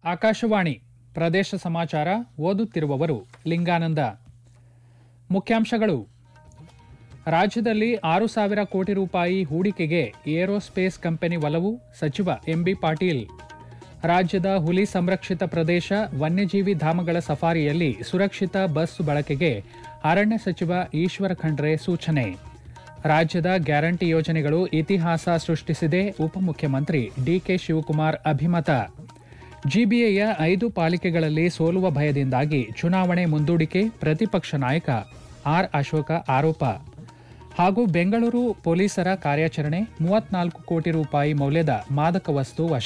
ಆಕಾಶವಾಣಿ ಪ್ರದೇಶ ಸಮಾಚಾರ ಓದುತ್ತಿರುವವರು ಲಿಂಗಾನಂದ ಮುಖ್ಯಾಂಶಗಳು ರಾಜ್ಯದಲ್ಲಿ ಆರು ಸಾವಿರ ಕೋಟಿ ರೂಪಾಯಿ ಹೂಡಿಕೆಗೆ ಏರೋಸ್ಪೇಸ್ ಕಂಪನಿ ಒಲವು ಸಚಿವ ಎಂಬಿ ಪಾಟೀಲ್ ರಾಜ್ಯದ ಹುಲಿ ಸಂರಕ್ಷಿತ ಪ್ರದೇಶ ವನ್ಯಜೀವಿ ಧಾಮಗಳ ಸಫಾರಿಯಲ್ಲಿ ಸುರಕ್ಷಿತ ಬಸ್ ಬಳಕೆಗೆ ಅರಣ್ಯ ಸಚಿವ ಈಶ್ವರ ಖಂಡ್ರೆ ಸೂಚನೆ ರಾಜ್ಯದ ಗ್ಯಾರಂಟಿ ಯೋಜನೆಗಳು ಇತಿಹಾಸ ಸೃಷ್ಟಿಸಿದೆ ಉಪಮುಖ್ಯಮಂತ್ರಿ ಡಿಕೆ ಶಿವಕುಮಾರ್ ಅಭಿಮತ ಜಿಬಿಎಯ ಐದು ಪಾಲಿಕೆಗಳಲ್ಲಿ ಸೋಲುವ ಭಯದಿಂದಾಗಿ ಚುನಾವಣೆ ಮುಂದೂಡಿಕೆ ಪ್ರತಿಪಕ್ಷ ನಾಯಕ ಆರ್ ಅಶೋಕ ಆರೋಪ ಹಾಗೂ ಬೆಂಗಳೂರು ಪೊಲೀಸರ ಕಾರ್ಯಾಚರಣೆ ಮೂವತ್ನಾಲ್ಕು ಕೋಟಿ ರೂಪಾಯಿ ಮೌಲ್ಯದ ಮಾದಕ ವಸ್ತು ವಶ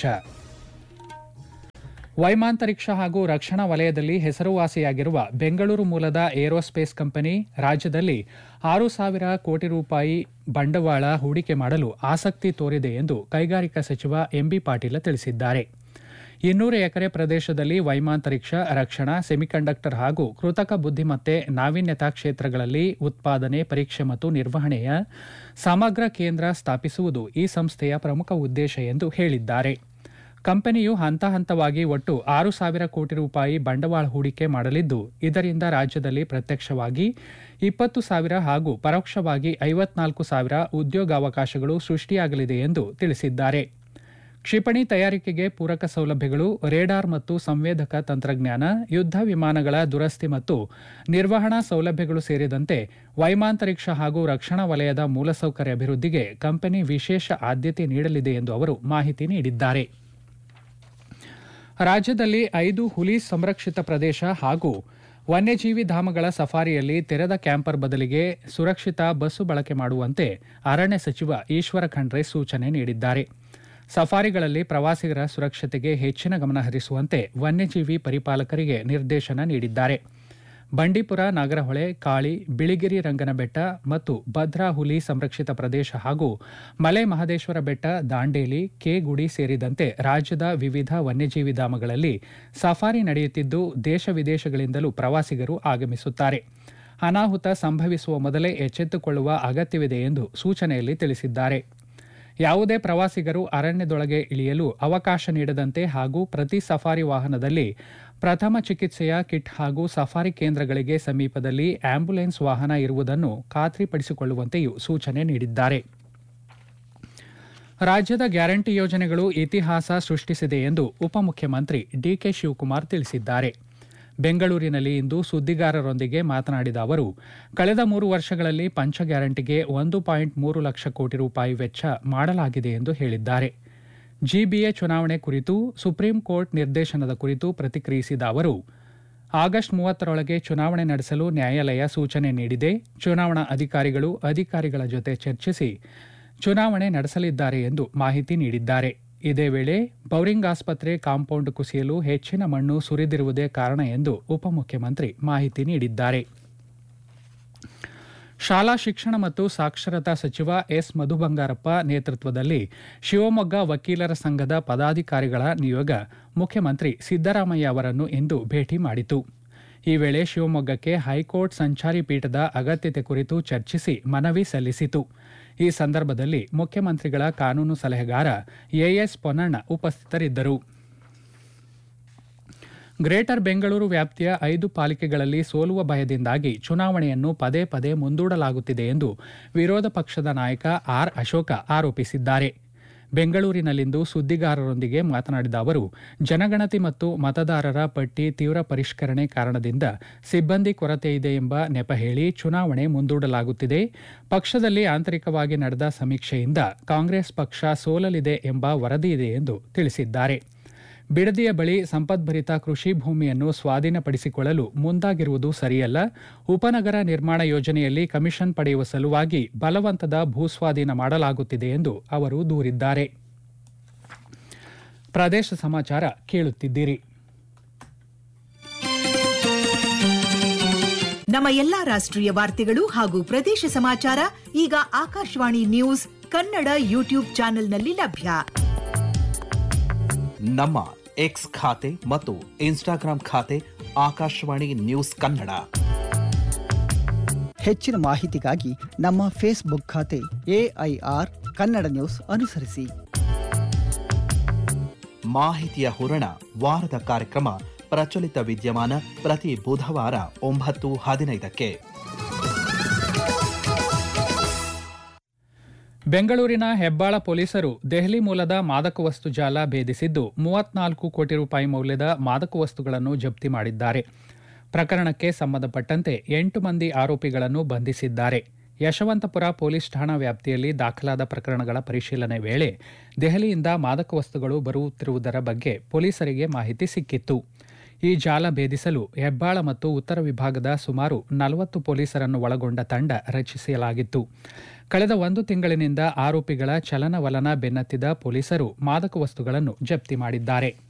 ವೈಮಾಂತರಿಕ್ಷ ಹಾಗೂ ರಕ್ಷಣಾ ವಲಯದಲ್ಲಿ ಹೆಸರುವಾಸಿಯಾಗಿರುವ ಬೆಂಗಳೂರು ಮೂಲದ ಏರೋಸ್ಪೇಸ್ ಕಂಪನಿ ರಾಜ್ಯದಲ್ಲಿ ಆರು ಸಾವಿರ ಕೋಟಿ ರೂಪಾಯಿ ಬಂಡವಾಳ ಹೂಡಿಕೆ ಮಾಡಲು ಆಸಕ್ತಿ ತೋರಿದೆ ಎಂದು ಕೈಗಾರಿಕಾ ಸಚಿವ ಎಂಬಿ ಪಾಟೀಲ ತಿಳಿಸಿದ್ದಾರೆ ಇನ್ನೂರು ಎಕರೆ ಪ್ರದೇಶದಲ್ಲಿ ವೈಮಾಂತರಿಕ್ಷ ರಕ್ಷಣಾ ಸೆಮಿಕಂಡಕ್ಟರ್ ಹಾಗೂ ಕೃತಕ ಬುದ್ಧಿಮತ್ತೆ ನಾವೀನ್ಯತಾ ಕ್ಷೇತ್ರಗಳಲ್ಲಿ ಉತ್ಪಾದನೆ ಪರೀಕ್ಷೆ ಮತ್ತು ನಿರ್ವಹಣೆಯ ಸಮಗ್ರ ಕೇಂದ್ರ ಸ್ಥಾಪಿಸುವುದು ಈ ಸಂಸ್ಥೆಯ ಪ್ರಮುಖ ಉದ್ದೇಶ ಎಂದು ಹೇಳಿದ್ದಾರೆ ಕಂಪನಿಯು ಹಂತ ಹಂತವಾಗಿ ಒಟ್ಟು ಆರು ಸಾವಿರ ಕೋಟಿ ರೂಪಾಯಿ ಬಂಡವಾಳ ಹೂಡಿಕೆ ಮಾಡಲಿದ್ದು ಇದರಿಂದ ರಾಜ್ಯದಲ್ಲಿ ಪ್ರತ್ಯಕ್ಷವಾಗಿ ಇಪ್ಪತ್ತು ಸಾವಿರ ಹಾಗೂ ಪರೋಕ್ಷವಾಗಿ ಐವತ್ನಾಲ್ಕು ಸಾವಿರ ಉದ್ಯೋಗಾವಕಾಶಗಳು ಸೃಷ್ಟಿಯಾಗಲಿದೆ ಎಂದು ತಿಳಿಸಿದ್ದಾರೆ ಕ್ಷಿಪಣಿ ತಯಾರಿಕೆಗೆ ಪೂರಕ ಸೌಲಭ್ಯಗಳು ರೇಡಾರ್ ಮತ್ತು ಸಂವೇದಕ ತಂತ್ರಜ್ಞಾನ ಯುದ್ಧ ವಿಮಾನಗಳ ದುರಸ್ತಿ ಮತ್ತು ನಿರ್ವಹಣಾ ಸೌಲಭ್ಯಗಳು ಸೇರಿದಂತೆ ವೈಮಾಂತರಿಕ್ಷ ಹಾಗೂ ರಕ್ಷಣಾ ವಲಯದ ಮೂಲಸೌಕರ್ಯ ಅಭಿವೃದ್ಧಿಗೆ ಕಂಪನಿ ವಿಶೇಷ ಆದ್ಯತೆ ನೀಡಲಿದೆ ಎಂದು ಅವರು ಮಾಹಿತಿ ನೀಡಿದ್ದಾರೆ ರಾಜ್ಯದಲ್ಲಿ ಐದು ಹುಲಿ ಸಂರಕ್ಷಿತ ಪ್ರದೇಶ ಹಾಗೂ ವನ್ಯಜೀವಿ ಧಾಮಗಳ ಸಫಾರಿಯಲ್ಲಿ ತೆರೆದ ಕ್ಯಾಂಪರ್ ಬದಲಿಗೆ ಸುರಕ್ಷಿತ ಬಸ್ಸು ಬಳಕೆ ಮಾಡುವಂತೆ ಅರಣ್ಯ ಸಚಿವ ಈಶ್ವರ ಖಂಡ್ರೆ ಸೂಚನೆ ನೀಡಿದ್ದಾರೆ ಸಫಾರಿಗಳಲ್ಲಿ ಪ್ರವಾಸಿಗರ ಸುರಕ್ಷತೆಗೆ ಹೆಚ್ಚಿನ ಗಮನ ಹರಿಸುವಂತೆ ವನ್ಯಜೀವಿ ಪರಿಪಾಲಕರಿಗೆ ನಿರ್ದೇಶನ ನೀಡಿದ್ದಾರೆ ಬಂಡೀಪುರ ನಾಗರಹೊಳೆ ಕಾಳಿ ಬಿಳಿಗಿರಿ ರಂಗನಬೆಟ್ಟ ಮತ್ತು ಭದ್ರಾ ಹುಲಿ ಸಂರಕ್ಷಿತ ಪ್ರದೇಶ ಹಾಗೂ ಮಲೆ ಮಹದೇಶ್ವರ ಬೆಟ್ಟ ದಾಂಡೇಲಿ ಕೆಗುಡಿ ಸೇರಿದಂತೆ ರಾಜ್ಯದ ವಿವಿಧ ವನ್ಯಜೀವಿ ಧಾಮಗಳಲ್ಲಿ ಸಫಾರಿ ನಡೆಯುತ್ತಿದ್ದು ದೇಶ ವಿದೇಶಗಳಿಂದಲೂ ಪ್ರವಾಸಿಗರು ಆಗಮಿಸುತ್ತಾರೆ ಅನಾಹುತ ಸಂಭವಿಸುವ ಮೊದಲೇ ಎಚ್ಚೆತ್ತುಕೊಳ್ಳುವ ಅಗತ್ಯವಿದೆ ಎಂದು ಸೂಚನೆಯಲ್ಲಿ ತಿಳಿಸಿದ್ದಾರೆ ಯಾವುದೇ ಪ್ರವಾಸಿಗರು ಅರಣ್ಯದೊಳಗೆ ಇಳಿಯಲು ಅವಕಾಶ ನೀಡದಂತೆ ಹಾಗೂ ಪ್ರತಿ ಸಫಾರಿ ವಾಹನದಲ್ಲಿ ಪ್ರಥಮ ಚಿಕಿತ್ಸೆಯ ಕಿಟ್ ಹಾಗೂ ಸಫಾರಿ ಕೇಂದ್ರಗಳಿಗೆ ಸಮೀಪದಲ್ಲಿ ಆಂಬ್ಯುಲೆನ್ಸ್ ವಾಹನ ಇರುವುದನ್ನು ಖಾತ್ರಿಪಡಿಸಿಕೊಳ್ಳುವಂತೆಯೂ ಸೂಚನೆ ನೀಡಿದ್ದಾರೆ ರಾಜ್ಯದ ಗ್ಯಾರಂಟಿ ಯೋಜನೆಗಳು ಇತಿಹಾಸ ಸೃಷ್ಟಿಸಿದೆ ಎಂದು ಉಪಮುಖ್ಯಮಂತ್ರಿ ಡಿಕೆ ಶಿವಕುಮಾರ್ ತಿಳಿಸಿದ್ದಾರೆ ಬೆಂಗಳೂರಿನಲ್ಲಿ ಇಂದು ಸುದ್ದಿಗಾರರೊಂದಿಗೆ ಮಾತನಾಡಿದ ಅವರು ಕಳೆದ ಮೂರು ವರ್ಷಗಳಲ್ಲಿ ಪಂಚ ಗ್ಯಾರಂಟಿಗೆ ಒಂದು ಪಾಯಿಂಟ್ ಮೂರು ಲಕ್ಷ ಕೋಟಿ ರೂಪಾಯಿ ವೆಚ್ಚ ಮಾಡಲಾಗಿದೆ ಎಂದು ಹೇಳಿದ್ದಾರೆ ಜಿಬಿಎ ಚುನಾವಣೆ ಕುರಿತು ಸುಪ್ರೀಂ ಕೋರ್ಟ್ ನಿರ್ದೇಶನದ ಕುರಿತು ಪ್ರತಿಕ್ರಿಯಿಸಿದ ಅವರು ಆಗಸ್ಟ್ ಮೂವತ್ತರೊಳಗೆ ಚುನಾವಣೆ ನಡೆಸಲು ನ್ಯಾಯಾಲಯ ಸೂಚನೆ ನೀಡಿದೆ ಚುನಾವಣಾ ಅಧಿಕಾರಿಗಳು ಅಧಿಕಾರಿಗಳ ಜೊತೆ ಚರ್ಚಿಸಿ ಚುನಾವಣೆ ನಡೆಸಲಿದ್ದಾರೆ ಎಂದು ಮಾಹಿತಿ ನೀಡಿದ್ದಾರೆ ಇದೇ ವೇಳೆ ಬೌರಿಂಗ್ ಆಸ್ಪತ್ರೆ ಕಾಂಪೌಂಡ್ ಕುಸಿಯಲು ಹೆಚ್ಚಿನ ಮಣ್ಣು ಸುರಿದಿರುವುದೇ ಕಾರಣ ಎಂದು ಉಪಮುಖ್ಯಮಂತ್ರಿ ಮಾಹಿತಿ ನೀಡಿದ್ದಾರೆ ಶಾಲಾ ಶಿಕ್ಷಣ ಮತ್ತು ಸಾಕ್ಷರತಾ ಸಚಿವ ಎಸ್ ಮಧು ಬಂಗಾರಪ್ಪ ನೇತೃತ್ವದಲ್ಲಿ ಶಿವಮೊಗ್ಗ ವಕೀಲರ ಸಂಘದ ಪದಾಧಿಕಾರಿಗಳ ನಿಯೋಗ ಮುಖ್ಯಮಂತ್ರಿ ಸಿದ್ದರಾಮಯ್ಯ ಅವರನ್ನು ಇಂದು ಭೇಟಿ ಮಾಡಿತು ಈ ವೇಳೆ ಶಿವಮೊಗ್ಗಕ್ಕೆ ಹೈಕೋರ್ಟ್ ಸಂಚಾರಿ ಪೀಠದ ಅಗತ್ಯತೆ ಕುರಿತು ಚರ್ಚಿಸಿ ಮನವಿ ಸಲ್ಲಿಸಿತು ಈ ಸಂದರ್ಭದಲ್ಲಿ ಮುಖ್ಯಮಂತ್ರಿಗಳ ಕಾನೂನು ಸಲಹೆಗಾರ ಎಎಸ್ ಪೊನ್ನಣ್ಣ ಉಪಸ್ಥಿತರಿದ್ದರು ಗ್ರೇಟರ್ ಬೆಂಗಳೂರು ವ್ಯಾಪ್ತಿಯ ಐದು ಪಾಲಿಕೆಗಳಲ್ಲಿ ಸೋಲುವ ಭಯದಿಂದಾಗಿ ಚುನಾವಣೆಯನ್ನು ಪದೇ ಪದೇ ಮುಂದೂಡಲಾಗುತ್ತಿದೆ ಎಂದು ವಿರೋಧ ಪಕ್ಷದ ನಾಯಕ ಆರ್ ಅಶೋಕ ಆರೋಪಿಸಿದ್ದಾರೆ ಬೆಂಗಳೂರಿನಲ್ಲಿಂದು ಸುದ್ದಿಗಾರರೊಂದಿಗೆ ಮಾತನಾಡಿದ ಅವರು ಜನಗಣತಿ ಮತ್ತು ಮತದಾರರ ಪಟ್ಟಿ ತೀವ್ರ ಪರಿಷ್ಕರಣೆ ಕಾರಣದಿಂದ ಸಿಬ್ಬಂದಿ ಕೊರತೆ ಇದೆ ಎಂಬ ನೆಪ ಹೇಳಿ ಚುನಾವಣೆ ಮುಂದೂಡಲಾಗುತ್ತಿದೆ ಪಕ್ಷದಲ್ಲಿ ಆಂತರಿಕವಾಗಿ ನಡೆದ ಸಮೀಕ್ಷೆಯಿಂದ ಕಾಂಗ್ರೆಸ್ ಪಕ್ಷ ಸೋಲಲಿದೆ ಎಂಬ ವರದಿ ಇದೆ ಎಂದು ತಿಳಿಸಿದ್ದಾರೆ ಬಿಡದಿಯ ಬಳಿ ಸಂಪದ್ಭರಿತ ಕೃಷಿ ಭೂಮಿಯನ್ನು ಸ್ವಾಧೀನಪಡಿಸಿಕೊಳ್ಳಲು ಮುಂದಾಗಿರುವುದು ಸರಿಯಲ್ಲ ಉಪನಗರ ನಿರ್ಮಾಣ ಯೋಜನೆಯಲ್ಲಿ ಕಮಿಷನ್ ಪಡೆಯುವ ಸಲುವಾಗಿ ಬಲವಂತದ ಭೂಸ್ವಾಧೀನ ಮಾಡಲಾಗುತ್ತಿದೆ ಎಂದು ಅವರು ದೂರಿದ್ದಾರೆ ಪ್ರದೇಶ ಸಮಾಚಾರ ಕೇಳುತ್ತಿದ್ದೀರಿ ನಮ್ಮ ಎಲ್ಲಾ ರಾಷ್ಟ್ರೀಯ ವಾರ್ತೆಗಳು ಹಾಗೂ ಪ್ರದೇಶ ಸಮಾಚಾರ ಈಗ ಆಕಾಶವಾಣಿ ನ್ಯೂಸ್ ಕನ್ನಡ ಯೂಟ್ಯೂಬ್ ಚಾನೆಲ್ನಲ್ಲಿ ಲಭ್ಯ ನಮ್ಮ ಎಕ್ಸ್ ಖಾತೆ ಮತ್ತು ಇನ್ಸ್ಟಾಗ್ರಾಂ ಖಾತೆ ಆಕಾಶವಾಣಿ ನ್ಯೂಸ್ ಕನ್ನಡ ಹೆಚ್ಚಿನ ಮಾಹಿತಿಗಾಗಿ ನಮ್ಮ ಫೇಸ್ಬುಕ್ ಖಾತೆ ಎಐಆರ್ ಕನ್ನಡ ನ್ಯೂಸ್ ಅನುಸರಿಸಿ ಮಾಹಿತಿಯ ಹೂರಣ ವಾರದ ಕಾರ್ಯಕ್ರಮ ಪ್ರಚಲಿತ ವಿದ್ಯಮಾನ ಪ್ರತಿ ಬುಧವಾರ ಒಂಬತ್ತು ಹದಿನೈದಕ್ಕೆ ಬೆಂಗಳೂರಿನ ಹೆಬ್ಬಾಳ ಪೊಲೀಸರು ದೆಹಲಿ ಮೂಲದ ಮಾದಕ ವಸ್ತು ಜಾಲ ಭೇದಿಸಿದ್ದು ಮೂವತ್ನಾಲ್ಕು ಕೋಟಿ ರೂಪಾಯಿ ಮೌಲ್ಯದ ಮಾದಕ ವಸ್ತುಗಳನ್ನು ಜಪ್ತಿ ಮಾಡಿದ್ದಾರೆ ಪ್ರಕರಣಕ್ಕೆ ಸಂಬಂಧಪಟ್ಟಂತೆ ಎಂಟು ಮಂದಿ ಆರೋಪಿಗಳನ್ನು ಬಂಧಿಸಿದ್ದಾರೆ ಯಶವಂತಪುರ ಪೊಲೀಸ್ ಠಾಣಾ ವ್ಯಾಪ್ತಿಯಲ್ಲಿ ದಾಖಲಾದ ಪ್ರಕರಣಗಳ ಪರಿಶೀಲನೆ ವೇಳೆ ದೆಹಲಿಯಿಂದ ಮಾದಕ ವಸ್ತುಗಳು ಬರುತ್ತಿರುವುದರ ಬಗ್ಗೆ ಪೊಲೀಸರಿಗೆ ಮಾಹಿತಿ ಸಿಕ್ಕಿತ್ತು ಈ ಜಾಲ ಭೇದಿಸಲು ಹೆಬ್ಬಾಳ ಮತ್ತು ಉತ್ತರ ವಿಭಾಗದ ಸುಮಾರು ನಲವತ್ತು ಪೊಲೀಸರನ್ನು ಒಳಗೊಂಡ ತಂಡ ರಚಿಸಲಾಗಿತ್ತು ಕಳೆದ ಒಂದು ತಿಂಗಳಿನಿಂದ ಆರೋಪಿಗಳ ಚಲನವಲನ ಬೆನ್ನತ್ತಿದ ಪೊಲೀಸರು ಮಾದಕ ವಸ್ತುಗಳನ್ನು ಜಪ್ತಿ ಮಾಡಿದ್ದಾರೆ